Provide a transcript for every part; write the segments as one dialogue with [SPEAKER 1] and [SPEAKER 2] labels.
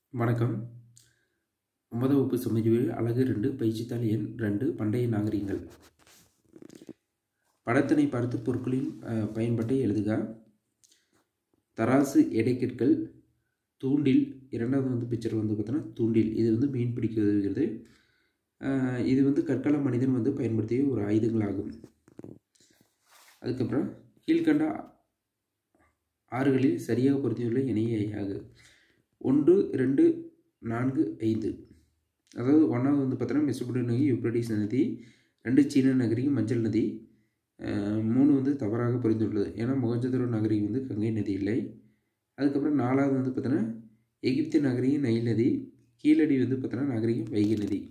[SPEAKER 1] வணக்கம் ஒன்பதாம் வகுப்பு சமரிவில் அழகு ரெண்டு பயிற்சித்தாள் எண் ரெண்டு பண்டைய நாகரிகங்கள் படத்தினை பார்த்து பொருட்களின் அஹ், பயன்பாட்டை எழுதுக தராசு எடைக்கற்கள் தூண்டில் இரண்டாவது வந்து பிக்சர் வந்து பார்த்தோன்னா தூண்டில் இது வந்து மீன் பிடிக்க உதவுகிறது அஹ், இது வந்து கற்கால மனிதன் வந்து பயன்படுத்திய ஒரு ஆயுதங்களாகும் அதுக்கப்புறம் கீழ்கண்ட ஆறுகளில் சரியாக பொருத்தியுள்ள இணையாக ஒன்று ரெண்டு நான்கு ஐந்து அதாவது ஒன்றாவது வந்து பார்த்தோன்னா மெசபடோனியா யூப்ரடிஸ் நதி ரெண்டு சீன நகரிகம் மஞ்சள் நதி அஹ், மூணு வந்து தவறாக புரிந்துள்ளது ஏன்னா மொகஞ்சதரோ நகரிகம் வந்து கங்கை நதி இல்லை அதுக்கப்புறம் நாலாவது வந்து பார்த்தோன்னா எகிப்து நகரிகம் நைல் நதி கீழடி வந்து பார்த்தோன்னா நகரிகம் வைகை நதி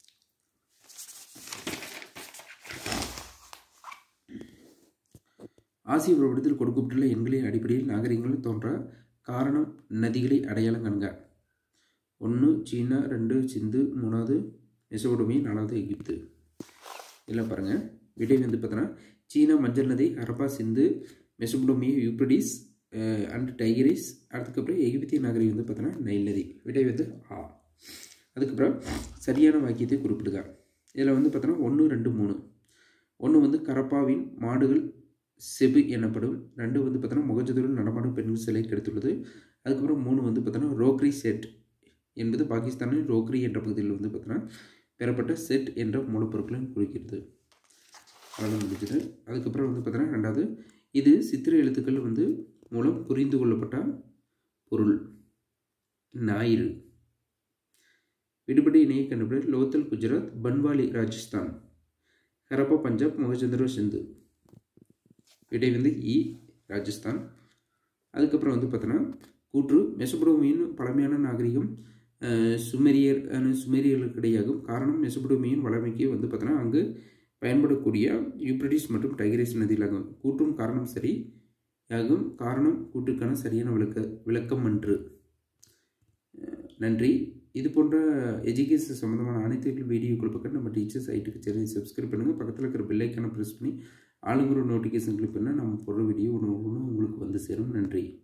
[SPEAKER 1] ஆசிய பிரபலத்தில் கொடுக்கப்பட்டுள்ள எண்களின் அடிப்படையில் நாகரிகங்கள் தோன்ற காரணம் நதிகளை அடையாளம் காண்க ஒன்று சீனா ரெண்டு சிந்து மூணாவது மெசோடோமி நாலாவது எகிப்து இதில் பாருங்கள் விடை வந்து பார்த்தோன்னா சீனா மஞ்சள் நதி Harappa Sindhu Mesopotamia Euphrates and Tigris அதுக்கப்புறம் எகிப்திய நகரி வந்து பார்த்தோன்னா நைல் நதி விடை வந்து ஆ அதுக்கப்புறம் சரியான வாக்கியத்தை குறிப்பிடுக இதில் வந்து பார்த்தோன்னா ஒன்று ரெண்டு மூணு ஒன்று வந்து கரப்பாவின் மாடுகள் செபு எனப்படும் ரெண்டு வந்து பார்த்தோன்னா முகஜதுடன் நடமாடும் பெண்கள் சிலை கிடைத்துள்ளது அதுக்கப்புறம் மூணு வந்து பார்த்தோன்னா ரோக்ரி செட் என்பது பாகிஸ்தானின் ரோக்ரி என்ற பகுதியில் வந்து பார்த்தோன்னா பெறப்பட்ட செட் என்ற மூலப்பொருட்களை குறிக்கிறது அவ்வளோதான் முடிஞ்சது அதுக்கப்புறம் வந்து பார்த்தோன்னா ரெண்டாவது இது சித்திர எழுத்துக்கள் வந்து மூலம் புரிந்து கொள்ளப்பட்ட பொருள் ஞாயிறு விடுபட்ட இணையை கண்டுபிடி லோத்தல் குஜராத் பன்வாலி ராஜஸ்தான் ஹரப்பா பஞ்சாப் மொஹஞ்சதரோ சிந்து விடை வந்து இ ராஜஸ்தான் அதுக்கப்புறம் வந்து பார்த்தோன்னா கூற்று மெசபடோமியின் பழமையான நாகரிகம் அஹ், சுமேரியர் அஹ், சுமேரியர்களுக்கு இடையாகும் காரணம் மெசபடோமியின் வளமைக்கு வந்து பார்த்தோன்னா அங்கு பயன்படக்கூடிய யூப்ரடிஸ் மற்றும் டைகரிஸ் நதிகளாகும் கூற்றும் காரணம் சரி ஆகும் காரணம் கூற்றுக்கான சரியான விளக்க விளக்கம் அன்று அஹ், நன்றி இது போன்ற எஜுகேஷன் சம்மந்தமான அனைத்து வீடியோக்கள் பக்கம் நம்ம டீச்சர்ஸ் ஐட்டுக்கு சேனல் சப்ஸ்கிரைப் பண்ணுங்கள் பக்கத்தில் இருக்கிற பெல்லைக்கான ப்ரெஸ் பண்ணி ஆளுங்கிற நோட்டிஃபிகேஷன் கிளிக் பண்ணால் நம்ம போடுற வீடியோ ஒன்று ஒன்று உங்களுக்கு வந்து சேரும் நன்றி